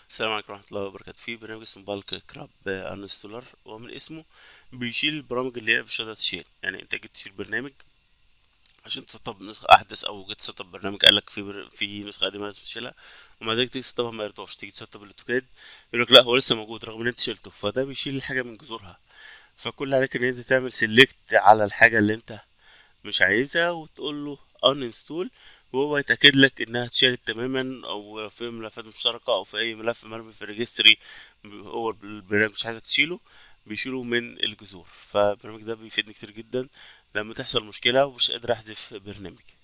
السلام عليكم ورحمة الله وبركاته في برنامج اسمه بالك كراب انستولر ومن اسمه بيشيل البرامج اللي هي مش قادرة تشيل يعني انت جيت تشيل برنامج عشان تسطب نسخة أحدث أو جيت تسطب برنامج قالك في بر... في نسخة قديمة لازم تشيلها ومع ذلك تيجي تسطبها ما يرضاش تيجي تسطب الأوتوكاد يقولك لأ هو لسه موجود رغم إن أنت شيلته فده بيشيل الحاجة من جذورها فكل اللي عليك إن أنت تعمل سيلكت على الحاجة اللي أنت مش عايزها وتقول له uninstall وهو يتأكد لك إنها اتشالت تماما أو في ملفات مشتركة أو في أي ملف مرمي في الريجستري هو البرنامج مش عايزك تشيله بيشيله من الجذور فالبرنامج ده بيفيدني كتير جدا لما تحصل مشكلة ومش قادر أحذف برنامج